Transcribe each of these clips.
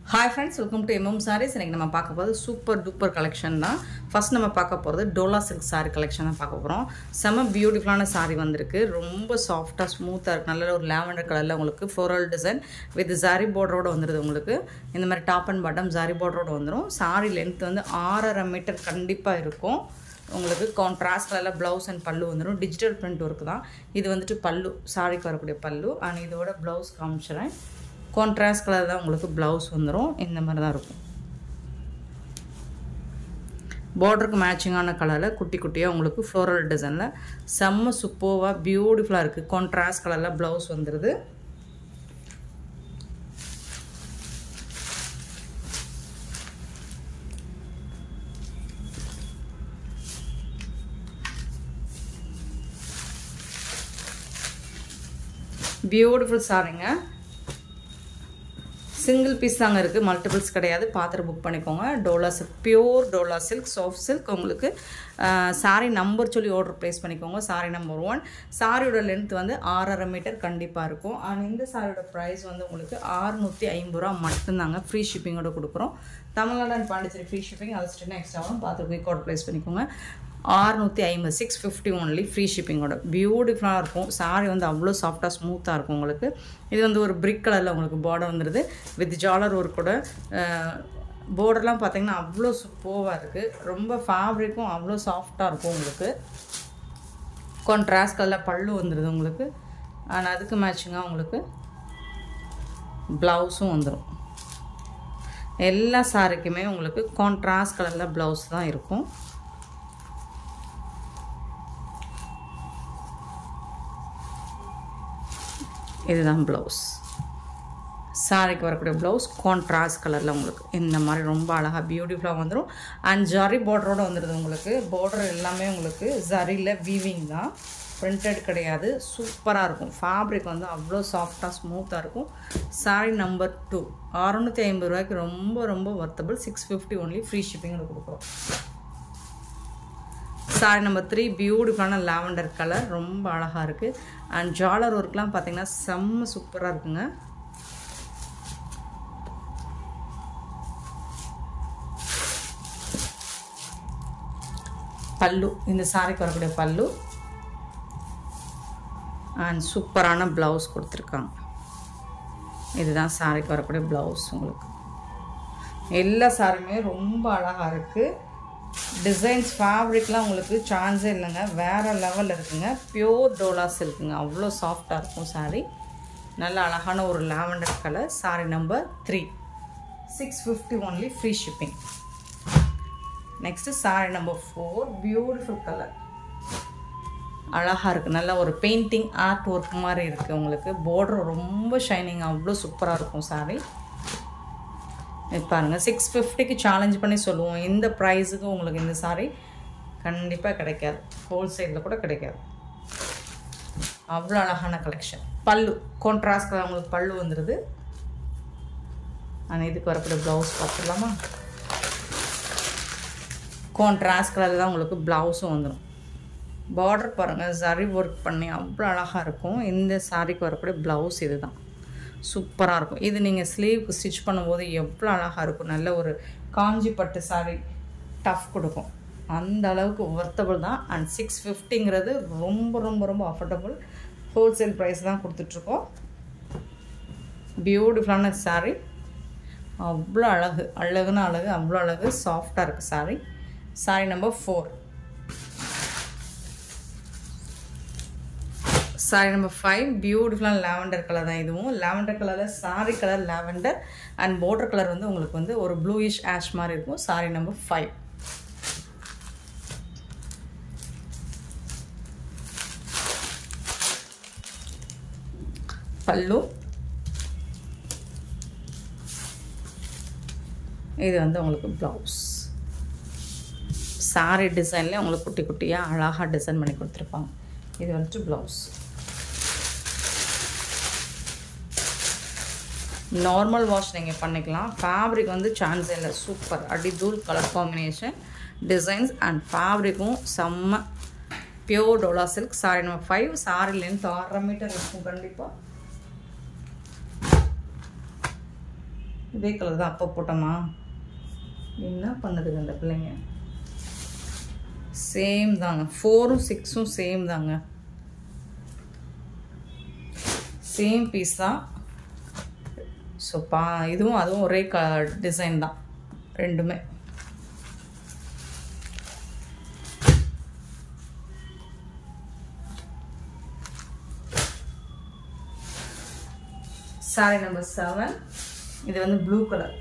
hi friends welcome to M M sarees இன்றைக்கி நம்ம பார்க்க போகிறது சூப்பர் டூப்பர் கலெக்ஷன் தான் ஃபஸ்ட் நம்ம பார்க்க போகிறது டோலா சில்க் சாரி கலெக்ஷன் தான் பார்க்க போகிறோம் செம்ம பியூட்டிஃபுல்லான சாரி வந்திருக்கு ரொம்ப சாஃப்டாக ஸ்மூத்தாக இருக்குது நல்ல ஒரு லேவண்டர் கலரில் உங்களுக்கு ஃப்ளோரல் டிசைன் வித் ஜாரி பார்டரோட வந்துடுது உங்களுக்கு இந்த மாதிரி டாப் அண்ட் பாட்டம் ஜாரி பார்டரோட வந்துடும் சாரி லென்த் வந்து ஆறரை மீட்டர் கண்டிப்பாக இருக்கும் உங்களுக்கு கான்ட்ராஸ்ட் கலரில் ப்ளவுஸ் அண்ட் பல்லு வந்துடும் டிஜிட்டல் பிரிண்ட் ஒர்க் தான் இது வந்துட்டு பல்லு சாரிக்கு வரக்கூடிய பல்லு அண்ட் இதோட ப்ளவுஸ் காமிச்சிடுறேன் கான்ட்ராஸ்ட் கலர் தான் உங்களுக்கு ப்ளவுஸ் வந்துடும் இந்த மாதிரி தான் இருக்கும் பார்டருக்கு மேட்சிங்கான கலரில் குட்டி குட்டியாக உங்களுக்கு ஃப்ளோரல் டிசைனில் செம்ம சூப்பர்வாக பியூட்டிஃபுல்லாக இருக்குது கான்ட்ராஸ்ட் கலரில் ப்ளவுஸ் வந்துடுது பியூட்டிஃபுல் சாரிங்க சிங்கிள் பீஸ் தாங்க இருக்குது மல்டிபிள்ஸ் கிடையாது பார்த்துட்டு புக் பண்ணிக்கோங்க dola silk pure dola silk soft silk உங்களுக்கு சாரி நம்பர் சொல்லி ஆர்டர் ப்ளேஸ் பண்ணிக்கோங்க சாரி நம்பர் ஒன் சாரியோட லென்த் வந்து ஆறரை மீட்டர் கண்டிப்பாக இருக்கும் அண்ட் இந்த சாரியோட ப்ரைஸ் வந்து உங்களுக்கு ஆறுநூற்றி ஐம்பது ரூபா மட்டும்தாங்க ஃப்ரீ ஷிப்பிங்கோட கொடுக்குறோம் Tamil Nadu and Pondicherry free shipping அது ஸ்டென் எக்ஸ்ட்ராவும் பார்த்து குயிக் ஆர்டர் ப்ளேஸ் பண்ணிக்கோங்க ஆறுநூற்றி ஐம்பது சிக்ஸ் ஃபிஃப்டி ஒன்லி ஃப்ரீ ஷிப்பிங்கோட பியூட்டிஃபுல்லாக இருக்கும் சாரி வந்து அவ்வளோ சாஃப்டாக ஸ்மூத்தாக இருக்கும் உங்களுக்கு இது வந்து ஒரு பிரிக் கலரில் உங்களுக்கு பார்டர் வந்துடுது வித் ஜாலர் ஒர்க்கோட பார்டர்லாம் பார்த்தீங்கன்னா அவ்வளோ சூப்பராக இருக்குது ரொம்ப ஃபேப்ரிக்கும் அவ்வளோ சாஃப்டாக இருக்கும் உங்களுக்கு கான்ட்ராஸ்ட் கலரில் பல்லு வந்துடுது உங்களுக்கு அண்ட் அதுக்கு மேட்சிங்காக உங்களுக்கு ப்ளவுஸும் வந்துடும் எல்லா சாரிக்குமே உங்களுக்கு கான்ட்ராஸ்ட் கலரில் ப்ளவுஸ் தான் இருக்கும் இதுதான் ப்ளவுஸ் சாரிக்கு வரக்கூடிய ப்ளவுஸ் கான்ட்ராஸ்ட் கலரில் உங்களுக்கு இந்த மாதிரி ரொம்ப அழகாக பியூட்டிஃபுல்லாக வந்துடும் அண்ட் ஜரி பார்டரோடு வந்துடுது உங்களுக்கு பார்டர் எல்லாமே உங்களுக்கு ஜரியில் வீவிங் தான் பிரிண்டட் கிடையாது சூப்பராக இருக்கும் ஃபேப்ரிக் வந்து அவ்வளோ சாஃப்டாக ஸ்மூத்தாக இருக்கும் சாரி நம்பர் டூ அறநூற்றி ஐம்பது ரூபாய்க்கு ரொம்ப ரொம்ப worthable six fifty only free ஷிப்பிங்கில் கொடுக்குறோம் சாரி நம்பர் த்ரீ பியூட்டிஃபுல்லான லாவெண்டர் கலர் ரொம்ப அழகாக இருக்குது அண்ட் ஜாலர் ஒர்க்லாம் பார்த்தீங்கன்னா செம்ம சூப்பராக இருக்குங்க பல்லு இந்த சாரிக்கு வரக்கூடிய பல்லு அண்ட் சூப்பரான ப்ளவுஸ் கொடுத்துருக்காங்க இதுதான் சாரிக்கு வரக்கூடிய ப்ளவுஸ் உங்களுக்கு எல்லா சாரியுமே ரொம்ப அழகாக இருக்குது டிசைன்ஸ் ஃபேப்ரிக்லாம் உங்களுக்கு சான்ஸே இல்லைங்க வேறு லெவலில் இருக்குங்க பியோர் டோலா சில்க்குங்க அவ்வளோ சாஃப்டாக இருக்கும் சாரீ நல்ல அழகான ஒரு lavender colour sari number three six fifty only free shipping next sari number four beautiful colour அழகாக இருக்குது நல்ல ஒரு பெயிண்டிங் ஆர்ட் ஒர்க் மாதிரி இருக்குது உங்களுக்கு பார்டர் ரொம்ப ஷைனிங் அவ்வளோ சூப்பராக இருக்கும் சாரி பாருங்கள் சிக்ஸ் ஃபிஃப்டிக்கு சேலஞ்ச் பண்ணி சொல்லுவோம் இந்த ப்ரைஸுக்கு உங்களுக்கு இந்த சாரி கண்டிப்பாக கிடைக்காது ஹோல்சேலில் கூட கிடைக்காது அவ்வளோ அழகான கலெக்ஷன் பல்லு கான்ட்ராஸ்ட் கலர் உங்களுக்கு பல்லு வந்துடுது ஆனால் இதுக்கு வரக்கூடிய ப்ளவுஸ் பார்த்துடலாமா கான்ட்ராஸ்ட் கலரில் தான் உங்களுக்கு ப்ளவுஸும் வந்துடும் பார்டர் பாருங்கள் சரி ஒர்க் பண்ணி அவ்வளோ அழகாக இருக்கும் இந்த சாரிக்கு வரக்கூடிய ப்ளவுஸ் இது தான் சூப்பராக இருக்கும் இது நீங்கள் ஸ்லீவ்க்கு ஸ்டிச் பண்ணும்போது எவ்வளோ அழகாக இருக்கும் நல்ல ஒரு காஞ்சி பட்டு சாரி டஃப் கொடுக்கும் அந்த அளவுக்கு ஒர்த்தபிள் தான் அண்ட் சிக்ஸ் ஃபிஃப்டிங்கிறது ரொம்ப ரொம்ப ரொம்ப அஃபோர்டபுள் ஹோல்சேல் ப்ரைஸ் தான் கொடுத்துட்ருக்கோம் பியூட்டிஃபுல்லான சாரீ அவ்வளோ அழகு அழகுன்னு அழகு அவ்வளோ அழகு சாஃப்டாக இருக்குது sari sari number four sari number five பியூட்டிஃபுல்லான லாவெண்டர் கலர் தான் இதுவும் லாவெண்டர் கலரில் sari colour lavender and border colour வந்து உங்களுக்கு வந்து ஒரு ப்ளூயிஷ் ஆஷ் மாதிரி இருக்கும் சாரி நம்பர் ஃபைவ் பல்லு இது வந்து உங்களுக்கு ப்ளவுஸ் சாரி டிசைன்லேயே உங்களுக்கு குட்டி குட்டியாக அழகாக டிசைன் பண்ணி கொடுத்துருப்பாங்க இது வந்துட்டு ப்ளவுஸ் நார்மல் வாஷ் நீங்கள் பண்ணிக்கலாம் ஃபேப்ரிக் வந்து சான்ஸ் இல்லை சூப்பர் அடிதூள் கலர் காம்பினேஷன் டிசைன்ஸ் அண்ட் ஃபேப்ரிக்கும் செம்ம pure dola silk sari number five sari length ஆறரை மீட்டர் இருக்கும் கண்டிப்பாக இதே கலர் தான் அப்போ போட்டோமா என்ன பண்ணுதுங்க அந்த பிள்ளைங்க சேம் தாங்க ஃபோரும் சிக்ஸும் சேம் தாங்க சேம் பீஸ் தான் ஸோ பா இதுவும் அதுவும் ஒரே க டிசைன் தான் ரெண்டுமே சாரி நம்பர் செவன் இது வந்து ப்ளூ கலர்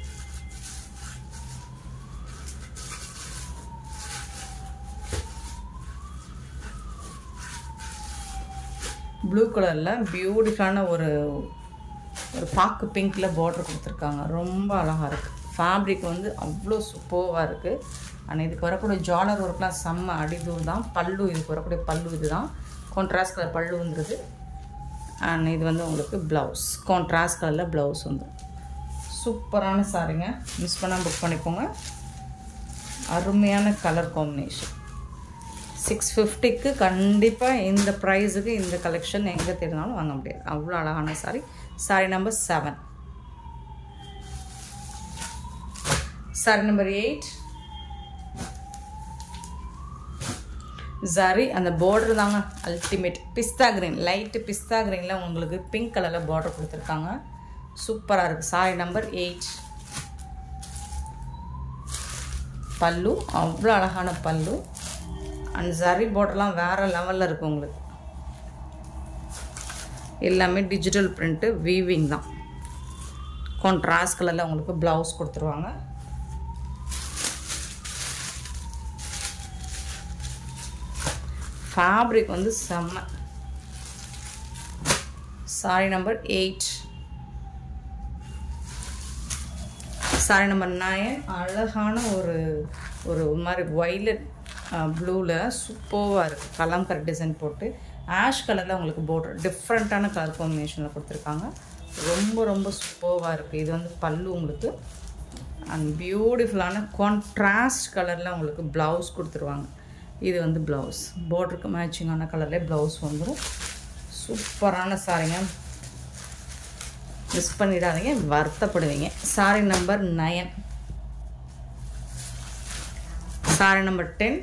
ப்ளூ கலரில் பியூட்டிஃபுல்லான ஒரு ஒரு பாக்கு பிங்க்கில் பார்டர் கொடுத்துருக்காங்க ரொம்ப அழகாக இருக்குது ஃபேப்ரிக் வந்து அவ்வளோ சூப்பர்வாக இருக்குது ஆனால் இதுக்கு வரக்கூடிய ஜாலர் ஒர்க்லாம் செம்ம அடிதூர் தான் பல்லு இதுக்கு வரக்கூடிய பல்லு இது தான் கான்ட்ராஸ்ட் கலர் பல்லு வந்துருது அண்ட் இது வந்து உங்களுக்கு ப்ளவுஸ் கான்ட்ராஸ்ட் கலரில் ப்ளவுஸ் வந்துடும் சூப்பரான சாரிங்க மிஸ் பண்ணால் புக் பண்ணிக்கோங்க அருமையான கலர் காம்பினேஷன் சிக்ஸ் ஃபிஃப்டிக்கு கண்டிப்பாக இந்த ப்ரைஸுக்கு இந்த கலெக்ஷன் எங்கே தேடினாலும் வாங்க முடியாது அவ்வளோ அழகான sari sari number seven sari number eight sari அந்த பார்டர் தாங்க ultimate pista green light pista க்ரீனில் உங்களுக்கு பிங்க் கலரில் பார்டர் கொடுத்துருக்காங்க சூப்பராக இருக்குது சாரி நம்பர் எயிட் பல்லு அவ்வளோ அழகான பல்லு அண்ட் ஜரி பார்டர்லாம் வேறு லெவலில் இருக்குது உங்களுக்கு எல்லாமே டிஜிட்டல் பிரிண்ட்டு வீவிங் தான் கான்ட்ராஸ்ட் கலரில் உங்களுக்கு ப்ளவுஸ் கொடுத்துருவாங்க ஃபேப்ரிக் வந்து செம்ம sari number eight sari number nine அழகான ஒரு ஒரு மாதிரி வைலட் ப்ளூவில் சூப்பராக இருக்குது கலம்கர் டிசைன் போட்டு ஆஷ் கலரில் உங்களுக்கு போர்டர் டிஃப்ரெண்ட்டான கலர் காம்பினேஷனில் கொடுத்துருக்காங்க ரொம்ப ரொம்ப சூப்பராக இருக்குது இது வந்து பல்லு உங்களுக்கு அண்ட் பியூட்டிஃபுல்லான கான்ட்ராஸ்ட் கலரில் உங்களுக்கு ப்ளவுஸ் கொடுத்துருவாங்க இது வந்து ப்ளவுஸ் போர்டருக்கு மேட்சிங்கான கலர்லேயே ப்ளவுஸ் வந்துடும் சூப்பரான சாரிங்க மிஸ் பண்ணிடாதீங்க வருத்தப்படுவீங்க sari number nine sari number ten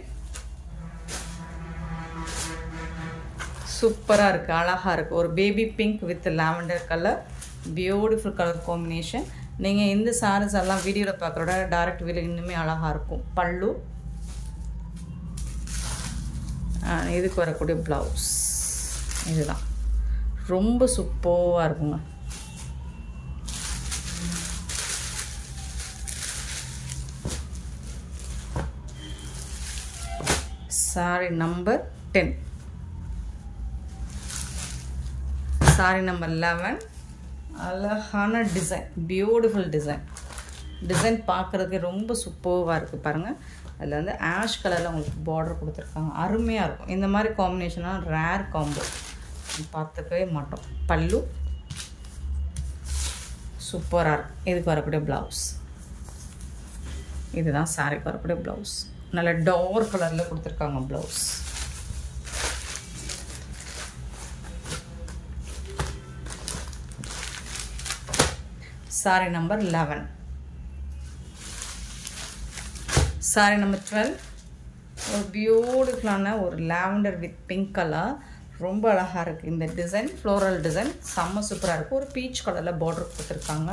சூப்பராக இருக்குது அழகாக இருக்குது ஒரு baby pink with lavender colour beautiful colour combination நீங்கள் இந்த சாரீஸ் எல்லாம் வீடியோவில் பார்க்குறோட டைரக்ட் வீடியோ இன்னுமே அழகாக இருக்கும் பல்லு இதுக்கு வரக்கூடிய ப்ளவுஸ் இதுதான் ரொம்ப சூப்பராக இருக்குங்க sari number ten sari number eleven அழகான டிசைன் பியூட்டிஃபுல் டிசைன் டிசைன் பார்க்குறதுக்கு ரொம்ப சூப்பராக இருக்குது பாருங்கள் அதில் வந்து ஆஷ் கலரில் உங்களுக்கு பார்டர் கொடுத்துருக்காங்க அருமையாக இருக்கும் இந்த மாதிரி காம்பினேஷனாக ரேர் காம்போ பார்த்துக்கவே மாட்டோம் பல்லு சூப்பராக இருக்கும் இதுக்கு வரக்கூடிய ப்ளவுஸ் இதுதான் சாரிக்கு வரக்கூடிய ப்ளவுஸ் நல்ல டார்க் கலரில் கொடுத்துருக்காங்க blouse sari number eleven sari number twelve ஒரு பியூட்டிஃபுல்லான ஒரு லாவெண்டர் வித் பிங்க் கலர் ரொம்ப அழகாக இருக்குது இந்த டிசைன் ஃப்ளோரல் டிசைன் செம்ம சூப்பராக இருக்குது ஒரு பீச் கலரில் பார்டர் கொடுத்துருக்காங்க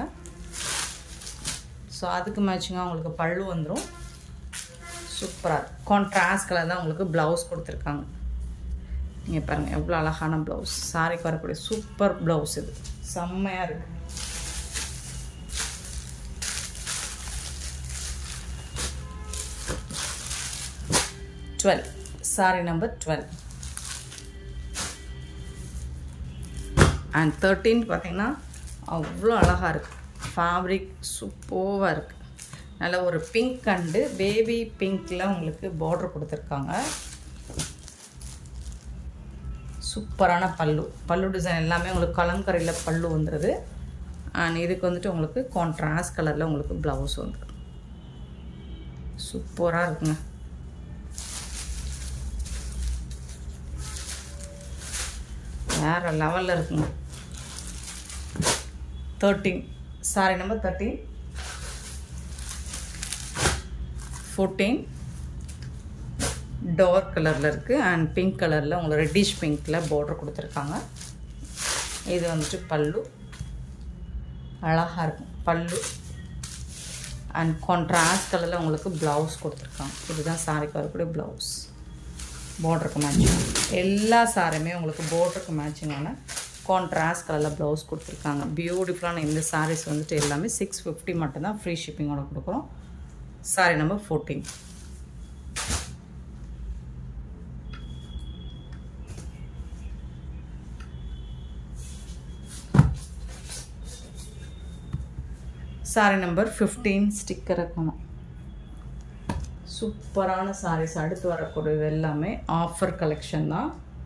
ஸோ அதுக்கு மேட்சிங்காக உங்களுக்கு பல்லு வந்துடும் சூப்பராக கான்ட்ராஸ்ட் கலர் தான் உங்களுக்கு ப்ளவுஸ் கொடுத்துருக்காங்க நீங்கள் பாருங்கள் எவ்வளோ அழகான ப்ளவுஸ் சாரிக்கு வரக்கூடிய சூப்பர் ப்ளவுஸ் இது செம்மையாக இருக்குது twelve sari number twelve and thirteen பார்த்தீங்கன்னா அவ்வளோ அழகாக இருக்குது ஃபேப்ரிக் சூப்பராக இருக்குது நல்ல ஒரு பிங்க் அண்டு பேபி பிங்க்கில் உங்களுக்கு பார்டர் கொடுத்துருக்காங்க சூப்பரான பல்லு பல்லு டிசைன் எல்லாமே உங்களுக்கு கலங்கரையில் பல்லு வந்துடுது அண்ட் இதுக்கு வந்துட்டு உங்களுக்கு கான்ட்ராஸ்ட் கலரில் உங்களுக்கு ப்ளவுஸ் வந்துடும் சூப்பராக இருக்குங்க வேறு லெவலில் இருக்குங்க thirteen sari number thirteen fourteen dark கலரில் இருக்குது அண்ட் பிங்க் கலரில் உங்களுக்கு ரெட்டிஷ் பிங்க்கில் பார்டர் கொடுத்துருக்காங்க இது வந்துட்டு பல்லு அழகாக இருக்கும் பல்லு அண்ட் கான்ட்ராஸ்ட் கலரில் உங்களுக்கு ப்ளவுஸ் கொடுத்துருக்காங்க இதுதான் சாரிக்கு வரக்கூடிய ப்ளவுஸ் பார்டருக்கு மேட்சிங் எல்லா சாரியுமே உங்களுக்கு பார்டருக்கு மேட்சிங்கான கான்ட்ராஸ்ட் கலரில் ப்ளவுஸ் கொடுத்துருக்காங்க பியூட்டிஃபுல்லான இந்த சாரீஸ் வந்துட்டு எல்லாமே சிக்ஸ் ஃபிஃப்டி மட்டும்தான் ஃப்ரீ ஷிப்பிங்கோட கொடுக்குறோம் sari number fourteen sari number fifteen sticker இருக்கணும் சூப்பரான சாரீஸ் அடுத்து வரக்கூடியது எல்லாமே ஆஃபர் கலெக்ஷன் தான்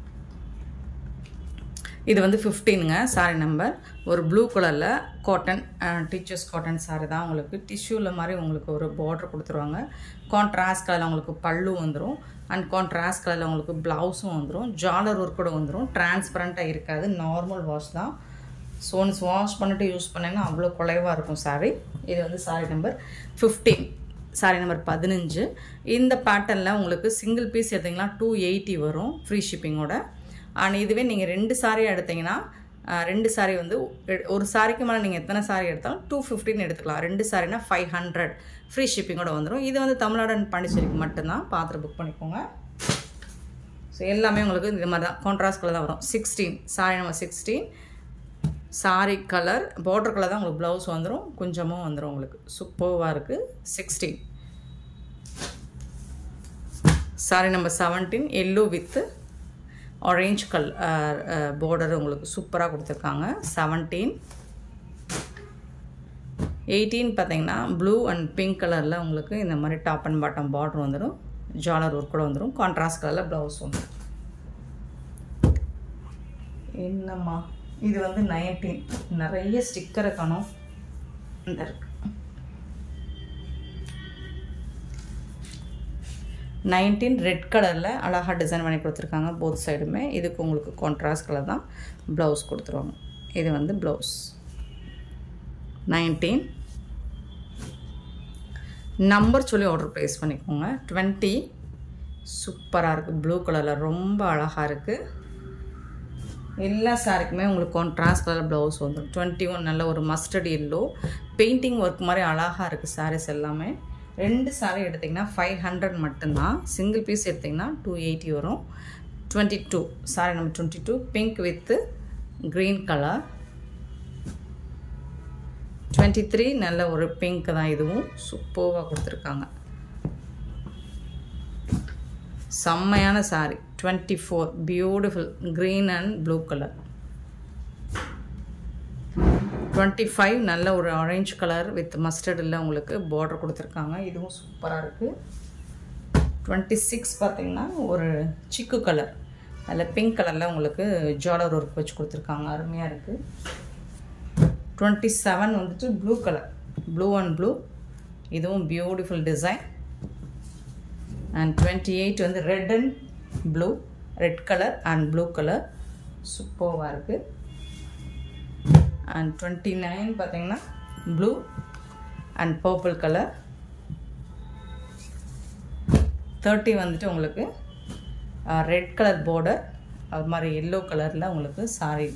இது வந்து ஃபிஃப்டீனுங்க சாரி நம்பர் ஒரு ப்ளூ கலரில் காட்டன் டீச்சர்ஸ் காட்டன் சாரி தான் உங்களுக்கு டிஷ்யூவில் மாதிரி உங்களுக்கு ஒரு பார்டர் கொடுத்துருவாங்க கான்ட்ராஸ்ட் கலரில் உங்களுக்கு பல்லு வந்துடும் அண்ட் கான்ட்ராஸ்ட் கலரில் உங்களுக்கு ப்ளவுஸும் வந்துடும் ஜாலர் ஒர்க் கூட வந்துடும் டிரான்ஸ்பரண்ட்டாக இருக்காது நார்மல் வாஷ் தான் ஸோ ஒன்ஸ் வாஷ் பண்ணிட்டு யூஸ் பண்ணிங்கன்னா அவ்வளோ குறைவாக இருக்கும் சாரி இது வந்து sari number fifteen sari number பதினஞ்சு இந்த பேட்டர்னில் உங்களுக்கு சிங்கிள் பீஸ் எடுத்திங்கன்னா டூ எயிட்டி வரும் ஃப்ரீ ஷிப்பிங்கோட அண்ட் இதுவே நீங்கள் ரெண்டு சாரி எடுத்திங்கன்னா ரெண்டு சாரி வந்து ஒரு சாரிக்கு மேலே நீங்கள் எத்தனை சாரி எடுத்தாலும் டூ ஃபிஃப்டின் எடுத்துக்கலாம் ரெண்டு சாரினா ஃபைவ் ஹண்ட்ரட் ஃப்ரீ ஷிப்பிங்கோட வந்துடும் இது வந்து தமிழ்நாடு அண்ட் பாண்டிச்சேரிக்கு மட்டும்தான் பார்த்து புக் பண்ணிக்கோங்க ஸோ எல்லாமே உங்களுக்கு இந்த மாதிரி தான் கான்ட்ராஸ்ட் கலர் தான் வரும் sixteen sari number sixteen sari colour border colour தான் உங்களுக்கு ப்ளவுஸ் வந்துடும் கொஞ்சமும் வந்துடும் உங்களுக்கு சூப்பர்வாக இருக்குது sixteen sari number seventeen yellow with orange colour border உங்களுக்கு சூப்பராக கொடுத்துருக்காங்க செவன்டீன் எயிட்டீன் பார்த்தீங்கன்னா ப்ளூ அண்ட் பிங்க் கலரில் உங்களுக்கு இந்த மாதிரி டாப் அண்ட் பாட்டம் பார்டர் வந்துடும் ஜாலர் ஒர்க் கூட வந்துடும் கான்ட்ராஸ்ட் கலரில் ப்ளவுஸ் வந்துடும் என்னம்மா இது வந்து நைன்டீன் நிறைய ஸ்டிக்கரை காணும் இந்த இருக்கு நைன்டீன் ரெட் கலரில் அழகாக டிசைன் பண்ணி கொடுத்துருக்காங்க போத் சைடுமே இதுக்கு உங்களுக்கு கான்ட்ராஸ்ட் கலர் தான் ப்ளவுஸ் கொடுத்துருவாங்க இது வந்து ப்ளவுஸ் நைன்டீன் நம்பர் சொல்லி ஆர்டர் ப்ளேஸ் பண்ணிக்கோங்க டுவெண்ட்டி சூப்பராக இருக்குது ப்ளூ கலரில் ரொம்ப அழகாக இருக்குது எல்லா சாரிக்குமே உங்களுக்கு கான்ட்ராஸ்ட் கலர் ப்ளவுஸ் வந்துடும் டுவெண்ட்டி ஒன் நல்ல ஒரு மஸ்டர்ட் எல்லோ பெயிண்டிங் ஒர்க் மாதிரி அழகாக இருக்குது சாரீஸ் எல்லாமே ரெண்டு சாரீ எடுத்திங்கன்னா ஃபைவ் ஹண்ட்ரட் மட்டும்தான் சிங்கிள் பீஸ் எடுத்திங்கன்னா டூ எயிட்டி வரும் twenty two sari number twenty two pink with green colour twenty three நல்ல ஒரு பிங்க் தான் இதுவும் சூப்பர்வாக கொடுத்துருக்காங்க செம்மையான sari twenty four beautiful green and blue colour twenty five நல்ல ஒரு ஆரஞ்ச் கலர் வித் மஸ்டர்டில் உங்களுக்கு பார்டர் கொடுத்துருக்காங்க இதுவும் சூப்பராக இருக்குது டுவெண்ட்டி சிக்ஸ் பார்த்திங்கன்னா ஒரு சிக்கு கலர் அதில் பிங்க் கலரில் உங்களுக்கு ஜாலர் ஒர்க் வச்சு கொடுத்துருக்காங்க அருமையாக இருக்குது டுவெண்ட்டி செவன் வந்துட்டு blue colour blue and blue இதுவும் beautiful design and twenty eight வந்து red and blue red colour and blue colour சூப்பர்வாக இருக்குது அண்ட் டுவெண்ட்டி நைன் பார்த்தீங்கன்னா blue and purple colour thirty வந்துட்டு உங்களுக்கு ரெட் கலர் பார்டர் அது மாதிரி எல்லோ கலரில் உங்களுக்கு sari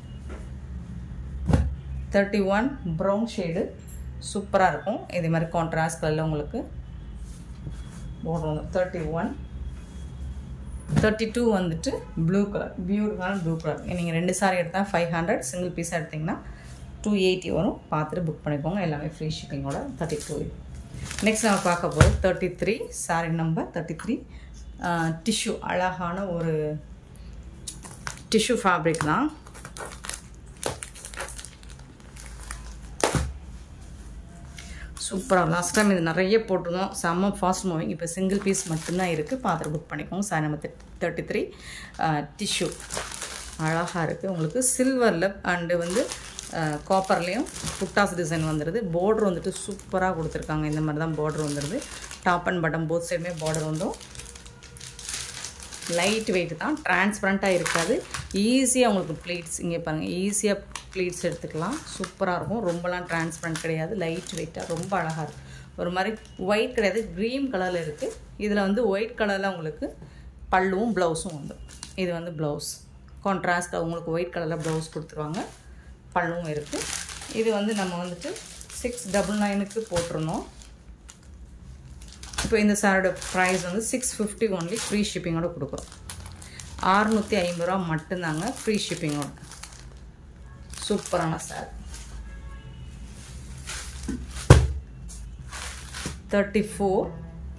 thirty one brown shade சூப்பராக இருக்கும் இதே மாதிரி கான்ட்ராஸ்ட் கலரில் உங்களுக்கு பார்டர் வந்து தேர்ட்டி ஒன் தேர்ட்டி டூ வந்துட்டு ப்ளூ கலர் பியூட்டிஃபுல்லான ப்ளூ கலர் நீங்கள் ரெண்டு சாரி எடுத்தால் ஃபைவ் ஹண்ட்ரட் சிங்கிள் பீஸ் எடுத்திங்கன்னா டூ எயிட்டி வரும் பார்த்துட்டு புக் பண்ணிக்கோங்க எல்லாமே ஃப்ரீ ஷிப்பிங்கோட தேர்ட்டி டூ நெக்ஸ்ட் நம்ம பார்க்க போகிறது thirty three sari number thirty three tissue அழகான ஒரு டிஷ்யூ ஃபேப்ரிக் தான் சூப்பராக லாஸ்ட் டைம் இது நிறைய போட்டிருந்தோம் செம்ம ஃபாஸ்ட் மூவிங் இப்போ சிங்கிள் பீஸ் மட்டும்தான் இருக்குது பார்த்துட்டு புக் பண்ணிக்கோங்க sari number thirty three tissue அழகாக இருக்குது உங்களுக்கு சில்வரில் அண்டு வந்து காப்பர்லேயும் புட்டாஸ் டிசைன் வந்துடுது பார்டர் வந்துட்டு சூப்பராக கொடுத்துருக்காங்க இந்த மாதிரி தான் பார்டர் வந்துடுது டாப் அண்ட் பட்டம் போத் சைடுமே பார்டர் வந்துடும் லைட் வெயிட் தான் டிரான்ஸ்பரண்ட்டாக இருக்காது ஈஸியாக உங்களுக்கு ப்ளீட்ஸ் இங்கே பாருங்கள் ஈஸியாக ப்ளீட்ஸ் எடுத்துக்கலாம் சூப்பராக இருக்கும் ரொம்பலாம் டிரான்ஸ்பரண்ட் கிடையாது லைட் வெயிட்டாக ரொம்ப அழகாக இருக்கும் ஒரு மாதிரி ஒயிட் கிடையாது க்ரீன் கலரில் இருக்குது இதில் வந்து ஒயிட் கலரில் உங்களுக்கு பல்லுவும் ப்ளவுஸும் வந்துடும் இது வந்து ப்ளவுஸ் கான்ட்ராஸ்ட்டாக உங்களுக்கு ஒயிட் கலரில் ப்ளவுஸ் கொடுத்துருவாங்க பல்லுவும் இருக்குது இது வந்து நம்ம வந்துட்டு சிக்ஸ் டபுள் நைனுக்கு போட்டிருந்தோம் இப்போ இந்த சாரோட ப்ரைஸ் வந்து சிக்ஸ் ஃபிஃப்டி ஒன்லி ஃப்ரீ ஷிப்பிங்கோட கொடுக்குறோம் அறுநூற்றி ஐம்பது ரூபா மட்டும்தாங்க ஃப்ரீ ஷிப்பிங்கோட சூப்பரான சார் தேர்ட்டி ஃபோர்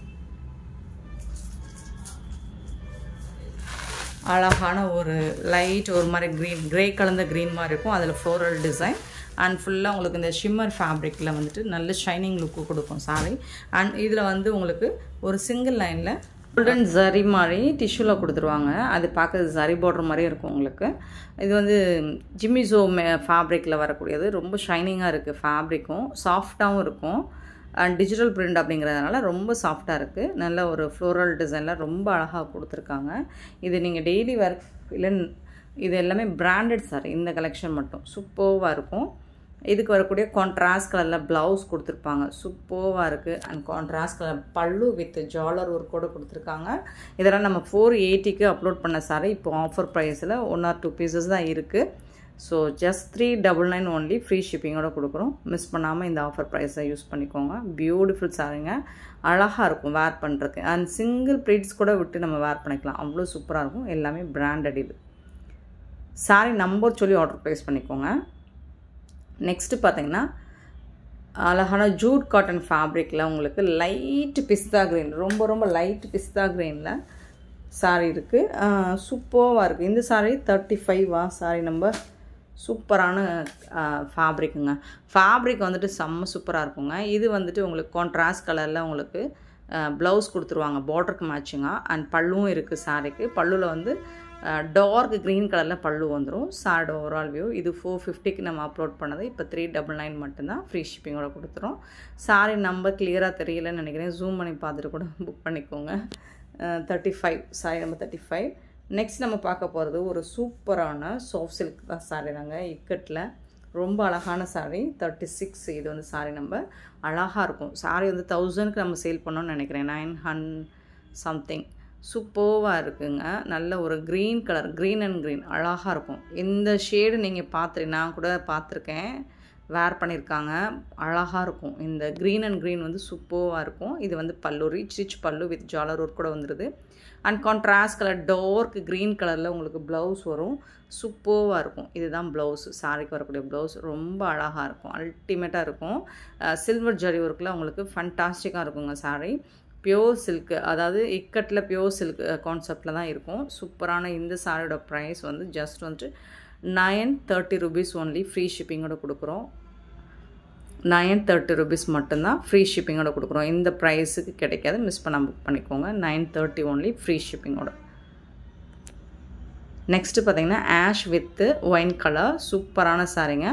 அழகான ஒரு லைட் ஒரு மாதிரி க்ரீன் க்ரே கலந்த க்ரீன் மாதிரி இருக்கும் அதில் ஃப்ளோரல் டிசைன் அண்ட் ஃபுல்லாக உங்களுக்கு இந்த ஷிம்மர் ஃபேப்ரிக்கில் வந்துட்டு நல்ல ஷைனிங் லுக்கு கொடுக்கும் சாரி அண்ட் இதில் வந்து உங்களுக்கு ஒரு சிங்கிள் லைனில் கோல்டன் ஜரி மாதிரி டிஷ்யூவில் கொடுத்துருவாங்க அது பார்க்குறது ஜரி பார்டர் மாதிரி இருக்கும் உங்களுக்கு இது வந்து ஜிம்மிசோ மே ஃபேப்ரிக்கில் வரக்கூடியது ரொம்ப ஷைனிங்காக இருக்குது ஃபேப்ரிக்கும் சாஃப்டாகவும் இருக்கும் அண்ட் டிஜிட்டல் பிரிண்ட் அப்படிங்கிறதுனால ரொம்ப சாஃப்டாக இருக்குது நல்ல ஒரு ஃப்ளோரல் டிசைனில் ரொம்ப அழகாக கொடுத்துருக்காங்க இது நீங்கள் டெய்லி ஒர்க் இல்லை இது எல்லாமே பிராண்டட் சாரி இந்த கலெக்ஷன் மட்டும் சூப்பர்வாக இருக்கும் இதுக்கு வரக்கூடிய கான்ட்ராஸ்ட் கலரில் ப்ளவுஸ் கொடுத்துருப்பாங்க சூப்பர்வாக இருக்குது and contrast colour pallu with ஜாலர் ஒர்க் கூட கொடுத்துருக்காங்க இதெல்லாம் நம்ம ஃபோர் எயிட்டிக்கு அப்லோட் பண்ண சாரி இப்போ ஆஃபர் ப்ரைஸில் ஒன் ஆர் டூ பீசஸ் தான் இருக்குது so just three double nine only free ஷிப்பிங்கோட கொடுக்குறோம் மிஸ் பண்ணாமல் இந்த ஆஃபர் ப்ரைஸை யூஸ் பண்ணிக்கோங்க பியூட்டிஃபுல் சாரிங்க அழகாக இருக்கும் வேர் பண்ணுறதுக்கு அண்ட் சிங்கிள் ப்ளீட்ஸ் கூட விட்டு நம்ம வேர் பண்ணிக்கலாம் அவ்வளோ சூப்பராக இருக்கும் எல்லாமே பிராண்டட் இது சாரி நம்பர் சொல்லி ஆர்டர் ப்ளேஸ் பண்ணிக்கோங்க நெக்ஸ்ட்டு பார்த்தீங்கன்னா அழகான ஜூட் காட்டன் ஃபேப்ரிக்கில் உங்களுக்கு லைட் பிஸ்தா க்ரீன் ரொம்ப ரொம்ப லைட் பிஸ்தா க்ரீனில் சாரீ இருக்குது சூப்பராக இருக்குது இந்த சாரீ தேர்ட்டி ஃபைவா சாரீ நம்பர் சூப்பரான ஃபேப்ரிக்குங்க ஃபேப்ரிக் வந்துட்டு செம்ம சூப்பராக இருக்குங்க இது வந்துட்டு உங்களுக்கு கான்ட்ராஸ்ட் கலரில் உங்களுக்கு ப்ளவுஸ் கொடுத்துருவாங்க பார்டருக்கு மேட்சிங்காக அண்ட் பல்லுவும் இருக்குது சாரிக்கு பல்லுவில் வந்து டார்க் க்ரீன் கலரில் பல்லு வந்துடும் சாரோட ஓவரால் வியூ இது ஃபோர் ஃபிஃப்டிக்கு நம்ம அப்லோட் பண்ணது இப்போ த்ரீ டபுள் நைன் மட்டும்தான் ஃப்ரீ ஷிப்பிங்கோட கொடுத்துரும் சாரி நம்பர் கிளியராக தெரியலன்னு நினைக்கிறேன் ஜூம் பண்ணி பார்த்துட்டு கூட புக் பண்ணிக்கோங்க thirty five sari number thirty five next நம்ம பார்க்க போகிறது ஒரு சூப்பரான சாஃப்ட் சில்க் தான் சாரி தாங்க இக்கட்டில் ரொம்ப அழகான சாரீ தேர்ட்டி சிக்ஸ் இது வந்து சாரீ நம்பர் அழகாக இருக்கும் சாரீ வந்து தௌசண்ட்க்கு நம்ம சேல் பண்ணோன்னு நினைக்கிறேன் நைன் ஹன் சம்திங் சூப்பர்வாக இருக்குங்க நல்ல ஒரு green colour green and green அழகாக இருக்கும் இந்த ஷேடு நீங்கள் பார்த்துரு நான் கூட பார்த்துருக்கேன் வேர் பண்ணியிருக்காங்க அழகாக இருக்கும் இந்த க்ரீன் அண்ட் க்ரீன் வந்து சூப்பர்வாக இருக்கும் இது வந்து pallu rich rich pallu with ஜாலர் ஒர்க் கூட வந்துடுது and contrast colour dark green கலரில் உங்களுக்கு ப்ளவுஸ் வரும் சூப்பர்வாக இருக்கும் இதுதான் ப்ளவுஸ் சாரிக்கு வரக்கூடிய ப்ளவுஸ் ரொம்ப அழகாக இருக்கும் அல்டிமேட்டாக இருக்கும் சில்வர் ஜரி ஒர்க்கில் உங்களுக்கு ஃபண்டாஸ்டிக்காக இருக்குங்க சாரி பியோர் சில்க்கு அதாவது இக்கட்டில் பியோர் சில்க் கான்செப்டில் தான் இருக்கும் சூப்பரான இந்த சாரியோட ப்ரைஸ் வந்து ஜஸ்ட் வந்துட்டு nine thirty rupees only free ஷிப்பிங்கோட கொடுக்குறோம் நயன் தேர்ட்டி ருபீஸ் மட்டும்தான் ஃப்ரீ ஷிப்பிங்கோட கொடுக்குறோம் இந்த ப்ரைஸுக்கு கிடைக்காது மிஸ் பண்ண புக் பண்ணிக்கோங்க நைன் தேர்ட்டி ஒன்லி ஃப்ரீ ஷிப்பிங்கோட நெக்ஸ்ட்டு பார்த்தீங்கன்னா ஆஷ் வித்து ஒயின் கலர் சூப்பரான சாரிங்க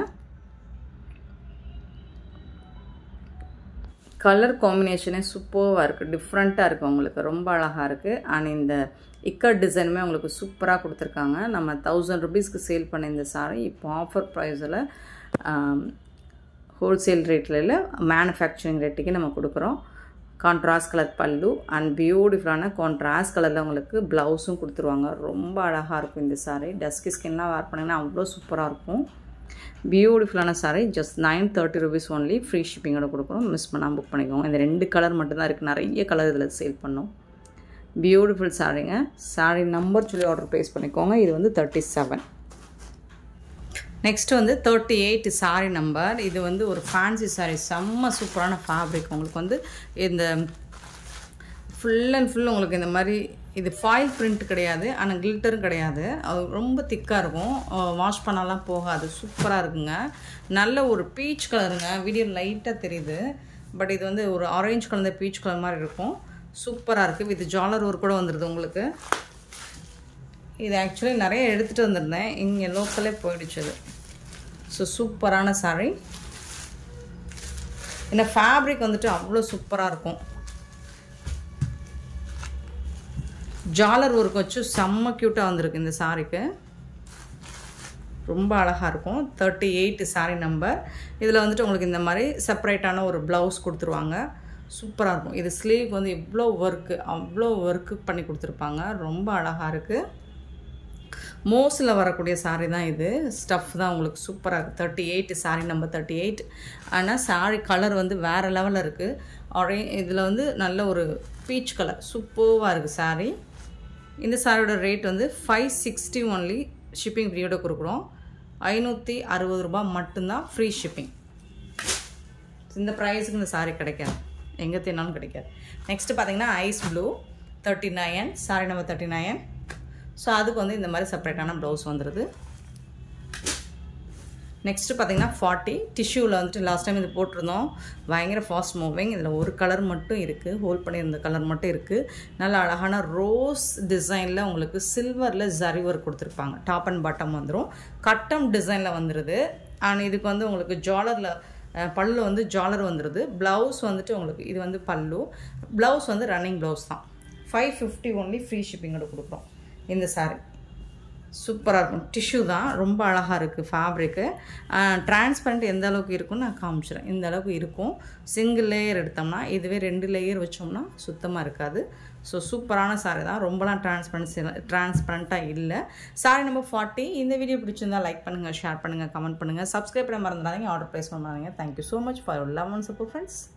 கலர் காம்பினேஷனே சூப்பராக இருக்குது டிஃப்ரெண்ட்டாக இருக்குது உங்களுக்கு ரொம்ப அழகாக இருக்குது அண்ட் இந்த இக்கட் டிசைனுமே உங்களுக்கு சூப்பராக கொடுத்துருக்காங்க நம்ம தௌசண்ட் ருபீஸ்க்கு சேல் பண்ண இந்த சாரி இப்போ ஆஃபர் ப்ரைஸில் ஹோல்சேல் ரேட்டில் இல்லை மேனுஃபேக்சரிங் ரேட்டுக்கு நம்ம கொடுக்குறோம் கான்ட்ராஸ்ட் கலர் பல்லு அண்ட் பியூட்டிஃபுல்லான கான்ட்ராஸ்ட் கலரில் உங்களுக்கு ப்ளவுஸும் கொடுத்துருவாங்க ரொம்ப அழகாக இருக்கும் இந்த சாரீ டஸ்கி ஸ்கின்லாம் வேர் பண்ணிங்கன்னா அவ்வளோ சூப்பராக இருக்கும் பியூட்டிஃபுல்லான sari just nine thirty rupees only free ஷிப்பிங்கோட கொடுக்குறோம் மிஸ் பண்ணாமல் புக் பண்ணிக்கோங்க இந்த ரெண்டு கலர் மட்டும்தான் இருக்குது நிறைய கலர் இதில் சேல் பண்ணோம் பியூட்டிஃபுல் சாரீங்க சாரீ நம்பர் சொல்லி ஆர்டர் ப்ளேஸ் பண்ணிக்கோங்க இது வந்து தேர்ட்டி செவன் நெக்ஸ்ட் வந்து தேர்ட்டி எயிட் சாரி நம்பர் இது வந்து ஒரு ஃபேன்சி சாரீ செம்ம சூப்பரான ஃபேப்ரிக் உங்களுக்கு வந்து இந்த ஃபுல் அண்ட் ஃபுல் உங்களுக்கு இந்த மாதிரி இது ஃபாயில் பிரிண்ட் கிடையாது ஆனால் கில்ட்டரும் கிடையாது அது ரொம்ப திக்காக இருக்கும் வாஷ் பண்ணாலாம் போகாது சூப்பராக இருக்குங்க நல்ல ஒரு பீச் கலருங்க வீடியோ லைட்டாக தெரியுது பட் இது வந்து ஒரு ஆரஞ்சு கலந்த பீச் கலர் மாதிரி இருக்கும் சூப்பராக இருக்குது வித் ஜாலர் ஒர்க் கூட வந்துடுது உங்களுக்கு இது ஆக்சுவலி நிறைய எடுத்துகிட்டு வந்திருந்தேன் இங்கே லோக்கலே போயிடுச்சு அது ஸோ சூப்பரான சாரீ இந்த ஃபேப்ரிக் வந்துட்டு அவ்வளோ சூப்பராக இருக்கும் ஜாலர் ஒர்க் வச்சு செம்ம க்யூட்டாக வந்திருக்கு இந்த சாரிக்கு ரொம்ப அழகாக இருக்கும் தேர்ட்டி எயிட் சாரீ நம்பர் இதில் வந்துட்டு உங்களுக்கு இந்த மாதிரி செப்பரேட்டான ஒரு ப்ளவுஸ் கொடுத்துருவாங்க சூப்பராக இருக்கும் இது ஸ்லீவ் வந்து எவ்வளோ ஒர்க்கு அவ்வளோ ஒர்க்கு பண்ணி கொடுத்துருப்பாங்க ரொம்ப அழகாக இருக்குது மோஸில் வரக்கூடிய சாரீ தான் இது ஸ்டஃப் தான் உங்களுக்கு சூப்பராக இருக்குது thirty eight sari number thirty eight ஆனால் சாரீ கலர் வந்து வேறு லெவலில் இருக்குது ஆரே இதில் வந்து நல்ல ஒரு பீச் கலர் சூப்பராக இருக்குது சாரீ இந்த சாரியோட ரேட் வந்து ஃபைவ் சிக்ஸ்டி ஒன்லி ஷிப்பிங் ஃப்ரீயோட கொடுக்குறோம் ஐநூற்றி அறுபது ரூபாய் மட்டும்தான் ஃப்ரீ ஷிப்பிங் இந்த ப்ரைஸுக்கு இந்த சாரீ கிடைக்காது எங்கே தேனாலும் கிடைக்காது நெக்ஸ்ட்டு பார்த்தீங்கன்னா ice blue thirty nine sari number thirty nine so அதுக்கு வந்து இந்த மாதிரி செப்பரேட்டான ப்ளவுஸ் வந்துடுது நெக்ஸ்ட்டு பார்த்தீங்கன்னா ஃபார்ட்டி டிஷ்யூவில் வந்துட்டு லாஸ்ட் டைம் இது போட்டிருந்தோம் பயங்கர ஃபாஸ்ட் மூவிங் இதில் ஒரு கலர் மட்டும் இருக்குது ஹோல்ட் பண்ணியிருந்த கலர் மட்டும் இருக்குது நல்ல அழகான ரோஸ் டிசைனில் உங்களுக்கு சில்வரில் ஜரி ஒர்க் கொடுத்துருப்பாங்க டாப் அண்ட் பாட்டம் வந்துடும் கட்டம் டிசைனில் வந்துடுது அண்ட் இதுக்கு வந்து உங்களுக்கு ஜாலரில் பல்லு வந்து ஜாலர் வந்துடுது ப்ளவுஸ் வந்துட்டு உங்களுக்கு இது வந்து பல்லு ப்ளவுஸ் வந்து ரன்னிங் ப்ளவுஸ் தான் ஃபைவ் ஃபிஃப்டி ஒன்லி ஃப்ரீ ஷிப்பிங்கோட கொடுக்குறோம் இந்த சாரீ சூப்பராக இருக்கும் டிஷ்யூ தான் ரொம்ப அழகாக இருக்குது ஃபேப்ரிக்கு டிரான்ஸ்பரண்ட் எந்த அளவுக்கு இருக்குன்னு நான் காமிச்சிடுறேன் இந்த அளவுக்கு இருக்கும் சிங்கிள் லேயர் எடுத்தோம்னா இதுவே ரெண்டு லேயர் வச்சோம்னா சுத்தமாக இருக்காது ஸோ சூப்பரான சாரீ தான் ரொம்பலாம் டிரான்ஸ்பரன்சி டிரான்ஸ்பரண்ட்டாக இல்லை சாரி நம்பர் ஃபார்ட்டி இந்த வீடியோ பிடிச்சிருந்தா லைக் பண்ணுங்கள் ஷேர் பண்ணுங்கள் கமெண்ட் பண்ணுங்கள் சப்ஸ்கிரைப் பண்ண மறந்துடாதீங்க ஆர்டர் ப்ளேஸ் பண்ணாதீங்க thank you so much for love and support friends